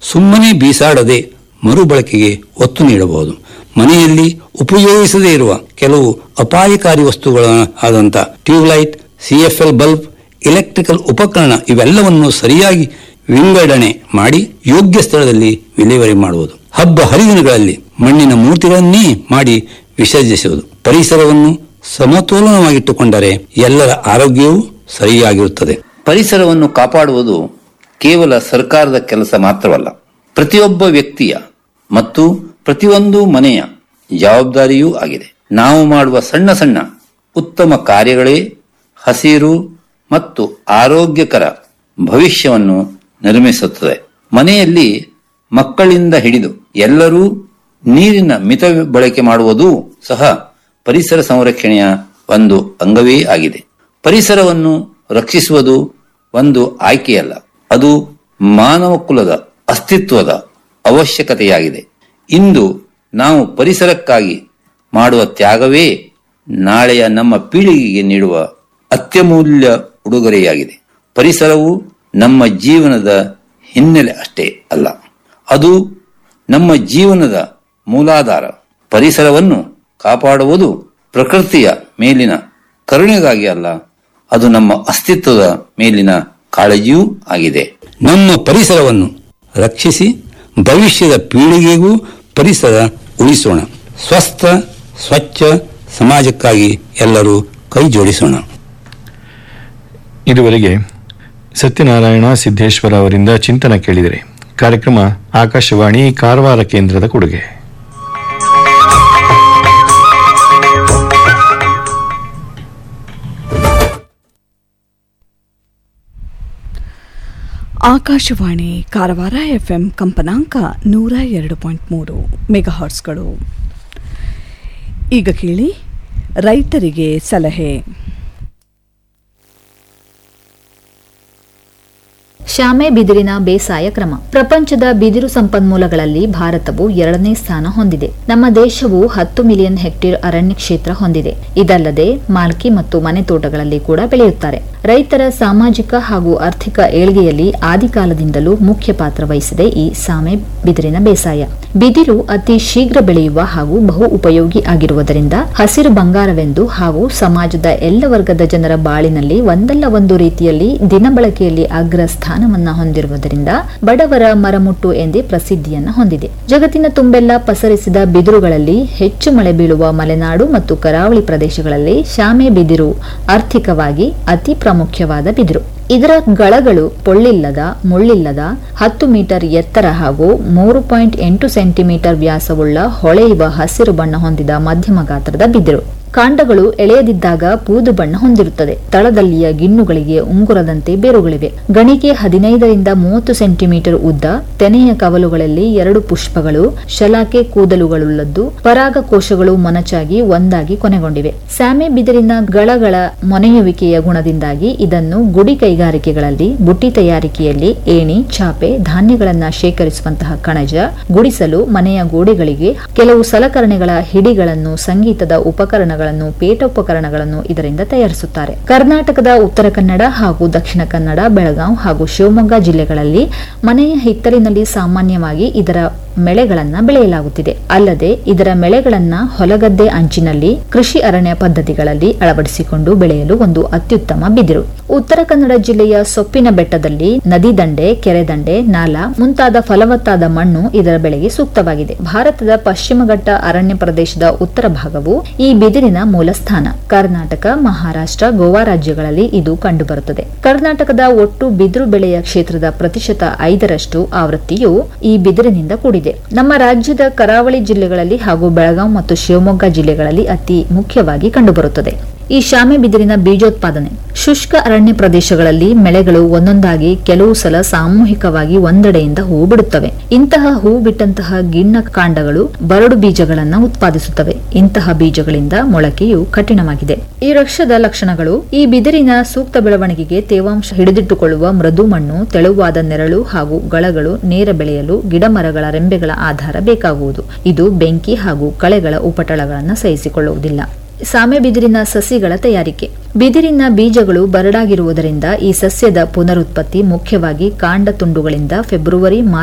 ಸುಮ್ಮನೆ ಬೀಸಾಡದೆ ಮರುಬಳಕೆಗೆ ಒತ್ತು ನೀಡಬಹುದು ಮನೆಯಲ್ಲಿ ಉಪಯೋಗಿಸದೇ ಇರುವ ಕೆಲವು ಅಪಾಯಕಾರಿ ವಸ್ತುಗಳ ಆದಂಥ ಟ್ಯೂಬ್ಲೈಟ್ ಸಿಎಫ್ಎಲ್ ಬಲ್ಬ್ ಎಲೆಕ್ಟ್ರಿಕಲ್ ಉಪಕರಣ ಇವೆಲ್ಲವನ್ನು ಸರಿಯಾಗಿ ವಿಂಗಡಣೆ ಮಾಡಿ ಯೋಗ್ಯ ಸ್ಥಳದಲ್ಲಿ ವಿಲೇವಾರಿ ಮಾಡುವುದು ಹಬ್ಬ ಹರಿದಿನಗಳಲ್ಲಿ ಮಣ್ಣಿನ ಮೂರ್ತಿಗಳನ್ನೇ ಮಾಡಿ ವಿಸರ್ಜಿಸುವುದು ಪರಿಸರವನ್ನು ಸಮತೋಲನವಾಗಿಟ್ಟುಕೊಂಡರೆ ಎಲ್ಲರ ಆರೋಗ್ಯವೂ ಸರಿಯಾಗಿರುತ್ತದೆ ಪರಿಸರವನ್ನು ಕಾಪಾಡುವುದು ಕೇವಲ ಸರ್ಕಾರದ ಕೆಲಸ ಮಾತ್ರವಲ್ಲ ಪ್ರತಿಯೊಬ್ಬ ವ್ಯಕ್ತಿಯ ಮತ್ತು ಪ್ರತಿಯೊಂದು ಮನೆಯ ಜವಾಬ್ದಾರಿಯೂ ಆಗಿದೆ ನಾವು ಮಾಡುವ ಸಣ್ಣ ಸಣ್ಣ ಉತ್ತಮ ಕಾರ್ಯಗಳೇ ಹಸಿರು ಮತ್ತು ಆರೋಗ್ಯಕರ ಭವಿಷ್ಯವನ್ನು ನಿರ್ಮಿಸುತ್ತದೆ ಮನೆಯಲ್ಲಿ ಮಕ್ಕಳಿಂದ ಹಿಡಿದು ಎಲ್ಲರೂ ನೀರಿನ ಮಿತ ಬಳಕೆ ಮಾಡುವುದೂ ಸಹ ಪರಿಸರ ಸಂರಕ್ಷಣೆಯ ಒಂದು ಅಂಗವೇ ಆಗಿದೆ ಪರಿಸರವನ್ನು ರಕ್ಷಿಸುವುದು ಒಂದು ಆಯ್ಕೆಯಲ್ಲ ಅದು ಮಾನವ ಕುಲದ ಅಸ್ತಿತ್ವದ ಅವಶ್ಯಕತೆಯಾಗಿದೆ ಇಂದು ನಾವು ಪರಿಸರಕ್ಕಾಗಿ ಮಾಡುವ ತ್ಯಾಗವೇ ನಾಳೆಯ ನಮ್ಮ ಪೀಳಿಗೆಗೆ ನೀಡುವ ಅತ್ಯಮೂಲ್ಯ ಉಡುಗೊರೆಯಾಗಿದೆ ಪರಿಸರವು ನಮ್ಮ ಜೀವನದ ಹಿನ್ನೆಲೆ ಅಷ್ಟೇ ಅಲ್ಲ ಅದು ನಮ್ಮ ಜೀವನದ ಮೂಲಾಧಾರ ಪರಿಸರವನ್ನು ಕಾಪಾಡುವುದು ಪ್ರಕೃತಿಯ ಮೇಲಿನ ಕರುಣೆಗಾಗಿ ಅಲ್ಲ ಅದು ನಮ್ಮ ಅಸ್ತಿತ್ವದ ಮೇಲಿನ ಕಾಳಜಿಯೂ ಆಗಿದೆ ನಮ್ಮ ಪರಿಸರವನ್ನು ರಕ್ಷಿಸಿ ಭವಿಷ್ಯದ ಪೀಳಿಗೆಗೂ ಪರಿಸರ ಉಳಿಸೋಣ ಸ್ವಸ್ಥ ಸ್ವಚ್ಛ ಸಮಾಜಕ್ಕಾಗಿ ಎಲ್ಲರೂ ಕೈ ಜೋಡಿಸೋಣ ಇದುವರೆಗೆ ಸತ್ಯನಾರಾಯಣ ಸಿದ್ದೇಶ್ವರ ಅವರಿಂದ ಚಿಂತನ ಕೇಳಿದರೆ ಕಾರ್ಯಕ್ರಮ ಆಕಾಶವಾಣಿ ಕಾರವಾರ ಕೇಂದ್ರದ ಕೊಡುಗೆ ಆಕಾಶವಾಣಿ ಕಾರವಾರ ಎಫ್ಎಂ ಕಂಪನಾಂಕ ನೂರ ಎರಡು ಪಾಯಿಂಟ್ ಮೂರು ಮೆಗಾಹಾರ್ಸ್ಗಳು ಈಗ ಕೇಳಿ ರೈತರಿಗೆ ಸಲಹೆ ಶಾಮೆ ಬಿದಿರಿನ ಬೇಸಾಯ ಕ್ರಮ ಪ್ರಪಂಚದ ಬಿದಿರು ಸಂಪನ್ಮೂಲಗಳಲ್ಲಿ ಭಾರತವು ಎರಡನೇ ಸ್ಥಾನ ಹೊಂದಿದೆ ನಮ್ಮ ದೇಶವು ಹತ್ತು ಮಿಲಿಯನ್ ಹೆಕ್ಟೇರ್ ಅರಣ್ಯ ಕ್ಷೇತ್ರ ಹೊಂದಿದೆ ಇದಲ್ಲದೆ ಮಾಲ್ಕಿ ಮತ್ತು ಮನೆ ತೋಟಗಳಲ್ಲಿ ಕೂಡ ಬೆಳೆಯುತ್ತಾರೆ ರೈತರ ಸಾಮಾಜಿಕ ಹಾಗೂ ಆರ್ಥಿಕ ಏಳ್ಗೆಯಲ್ಲಿ ಆದಿಕಾಲದಿಂದಲೂ ಮುಖ್ಯ ಪಾತ್ರ ವಹಿಸಿದೆ ಈ ಸಾಮೆ ಬಿದಿರಿನ ಬೇಸಾಯ ಬಿದಿರು ಅತಿ ಶೀಘ್ರ ಬೆಳೆಯುವ ಹಾಗೂ ಬಹು ಉಪಯೋಗಿ ಆಗಿರುವುದರಿಂದ ಹಸಿರು ಬಂಗಾರವೆಂದು ಹಾಗೂ ಸಮಾಜದ ಎಲ್ಲ ವರ್ಗದ ಜನರ ಬಾಳಿನಲ್ಲಿ ಒಂದಲ್ಲ ಒಂದು ರೀತಿಯಲ್ಲಿ ದಿನಬಳಕೆಯಲ್ಲಿ ಅಗ್ರ ಸ್ಥಾನವನ್ನ ಹೊಂದಿರುವುದರಿಂದ ಬಡವರ ಮರಮುಟ್ಟು ಎಂದೇ ಪ್ರಸಿದ್ಧಿಯನ್ನ ಹೊಂದಿದೆ ಜಗತ್ತಿನ ತುಂಬೆಲ್ಲ ಪಸರಿಸಿದ ಬಿದಿರುಗಳಲ್ಲಿ ಹೆಚ್ಚು ಮಳೆ ಬೀಳುವ ಮಲೆನಾಡು ಮತ್ತು ಕರಾವಳಿ ಪ್ರದೇಶಗಳಲ್ಲಿ ಶಾಮೆ ಬಿದಿರು ಆರ್ಥಿಕವಾಗಿ ಅತಿ ಪ್ರಾಮುಖ್ಯವಾದ ಬಿದಿರು ಇದರ ಗಳಗಳು ಪೊಳ್ಳಿಲ್ಲದ ಮುಳ್ಳಿಲ್ಲದ ಹತ್ತು ಮೀಟರ್ ಎತ್ತರ ಹಾಗೂ ಮೂರು ಪಾಯಿಂಟ್ ಎಂಟು ಸೆಂಟಿಮೀಟರ್ ವ್ಯಾಸವುಳ್ಳ ಹೊಳೆಯುವ ಹಸಿರು ಬಣ್ಣ ಹೊಂದಿದ ಮಧ್ಯಮ ಗಾತ್ರದ ಬಿದಿರು ಕಾಂಡಗಳು ಎಳೆಯದಿದ್ದಾಗ ಬೂದು ಬಣ್ಣ ಹೊಂದಿರುತ್ತದೆ ತಳದಲ್ಲಿಯ ಗಿಣ್ಣುಗಳಿಗೆ ಉಂಗುರದಂತೆ ಬೇರುಗಳಿವೆ ಗಣಿಗೆ ಹದಿನೈದರಿಂದ ಮೂವತ್ತು ಸೆಂಟಿಮೀಟರ್ ಉದ್ದ ತೆನೆಯ ಕವಲುಗಳಲ್ಲಿ ಎರಡು ಪುಷ್ಪಗಳು ಶಲಾಕೆ ಕೂದಲುಗಳುಳ್ಳದ್ದು ಪರಾಗಕೋಶಗಳು ಮೊನಚಾಗಿ ಒಂದಾಗಿ ಕೊನೆಗೊಂಡಿವೆ ಸ್ಯಾಮೆ ಬಿದಿರಿನ ಗಳಗಳ ಮೊನೆಯುವಿಕೆಯ ಗುಣದಿಂದಾಗಿ ಇದನ್ನು ಗುಡಿ ಕೈಗಾರಿಕೆಗಳಲ್ಲಿ ಬುಟ್ಟಿ ತಯಾರಿಕೆಯಲ್ಲಿ ಏಣಿ ಚಾಪೆ ಧಾನ್ಯಗಳನ್ನ ಶೇಖರಿಸುವಂತಹ ಕಣಜ ಗುಡಿಸಲು ಮನೆಯ ಗೋಡೆಗಳಿಗೆ ಕೆಲವು ಸಲಕರಣೆಗಳ ಹಿಡಿಗಳನ್ನು ಸಂಗೀತದ ಉಪಕರಣಗಳನ್ನು ಪೇಟೋಪಕರಣಗಳನ್ನು ಇದರಿಂದ ತಯಾರಿಸುತ್ತಾರೆ ಕರ್ನಾಟಕದ ಉತ್ತರ ಕನ್ನಡ ಹಾಗೂ ದಕ್ಷಿಣ ಕನ್ನಡ ಬೆಳಗಾಂ ಹಾಗೂ ಶಿವಮೊಗ್ಗ ಜಿಲ್ಲೆಗಳಲ್ಲಿ ಮನೆಯ ಹಿತ್ತಲಿನಲ್ಲಿ ಸಾಮಾನ್ಯವಾಗಿ ಇದರ ಮೆಳೆಗಳನ್ನ ಬೆಳೆಯಲಾಗುತ್ತಿದೆ ಅಲ್ಲದೆ ಇದರ ಮೆಳೆಗಳನ್ನ ಹೊಲಗದ್ದೆ ಅಂಚಿನಲ್ಲಿ ಕೃಷಿ ಅರಣ್ಯ ಪದ್ಧತಿಗಳಲ್ಲಿ ಅಳವಡಿಸಿಕೊಂಡು ಬೆಳೆಯಲು ಒಂದು ಅತ್ಯುತ್ತಮ ಬಿದಿರು ಉತ್ತರ ಕನ್ನಡ ಜಿಲ್ಲೆಯ ಸೊಪ್ಪಿನ ಬೆಟ್ಟದಲ್ಲಿ ನದಿ ದಂಡೆ ಕೆರೆ ದಂಡೆ ನಾಲಾ ಮುಂತಾದ ಫಲವತ್ತಾದ ಮಣ್ಣು ಇದರ ಬೆಳೆಗೆ ಸೂಕ್ತವಾಗಿದೆ ಭಾರತದ ಪಶ್ಚಿಮ ಘಟ್ಟ ಅರಣ್ಯ ಪ್ರದೇಶದ ಉತ್ತರ ಭಾಗವು ಈ ಬಿದಿರಿನ ಮೂಲ ಸ್ಥಾನ ಕರ್ನಾಟಕ ಮಹಾರಾಷ್ಟ್ರ ಗೋವಾ ರಾಜ್ಯಗಳಲ್ಲಿ ಇದು ಕಂಡುಬರುತ್ತದೆ ಕರ್ನಾಟಕದ ಒಟ್ಟು ಬಿದಿರು ಬೆಳೆಯ ಕ್ಷೇತ್ರದ ಪ್ರತಿಶತ ಐದರಷ್ಟು ಆವೃತ್ತಿಯು ಈ ಬಿದಿರಿನಿಂದ ಕೂಡಿದೆ ನಮ್ಮ ರಾಜ್ಯದ ಕರಾವಳಿ ಜಿಲ್ಲೆಗಳಲ್ಲಿ ಹಾಗೂ ಬೆಳಗಾಂ ಮತ್ತು ಶಿವಮೊಗ್ಗ ಜಿಲ್ಲೆಗಳಲ್ಲಿ ಅತಿ ಮುಖ್ಯವಾಗಿ ಕಂಡುಬರುತ್ತದೆ ಈ ಶಾಮೆ ಬಿದಿರಿನ ಬೀಜೋತ್ಪಾದನೆ ಶುಷ್ಕ ಅರಣ್ಯ ಪ್ರದೇಶಗಳಲ್ಲಿ ಮೆಳೆಗಳು ಒಂದೊಂದಾಗಿ ಕೆಲವು ಸಲ ಸಾಮೂಹಿಕವಾಗಿ ಒಂದೆಡೆಯಿಂದ ಹೂ ಬಿಡುತ್ತವೆ ಇಂತಹ ಹೂ ಬಿಟ್ಟಂತಹ ಗಿಣ್ಣ ಕಾಂಡಗಳು ಬರಡು ಬೀಜಗಳನ್ನ ಉತ್ಪಾದಿಸುತ್ತವೆ ಇಂತಹ ಬೀಜಗಳಿಂದ ಮೊಳಕೆಯು ಕಠಿಣವಾಗಿದೆ ಈ ವೃಕ್ಷದ ಲಕ್ಷಣಗಳು ಈ ಬಿದಿರಿನ ಸೂಕ್ತ ಬೆಳವಣಿಗೆಗೆ ತೇವಾಂಶ ಹಿಡಿದಿಟ್ಟುಕೊಳ್ಳುವ ಮೃದು ಮಣ್ಣು ತೆಳುವಾದ ನೆರಳು ಹಾಗೂ ಗಳಗಳು ನೇರ ಬೆಳೆಯಲು ಗಿಡಮರಗಳ ರೆಂಬೆಗಳ ಆಧಾರ ಬೇಕಾಗುವುದು ಇದು ಬೆಂಕಿ ಹಾಗೂ ಕಳೆಗಳ ಉಪಟಳಗಳನ್ನು ಸಹಿಸಿಕೊಳ್ಳುವುದಿಲ್ಲ ಸಾಮೆ ಬಿದಿರಿನ ಸಸಿಗಳ ತಯಾರಿಕೆ ಬಿದಿರಿನ ಬೀಜಗಳು ಬರಡಾಗಿರುವುದರಿಂದ ಈ ಸಸ್ಯದ ಪುನರುತ್ಪತ್ತಿ ಮುಖ್ಯವಾಗಿ ಕಾಂಡ ತುಂಡುಗಳಿಂದ ಫೆಬ್ರವರಿ ಮಾರ್ಚ್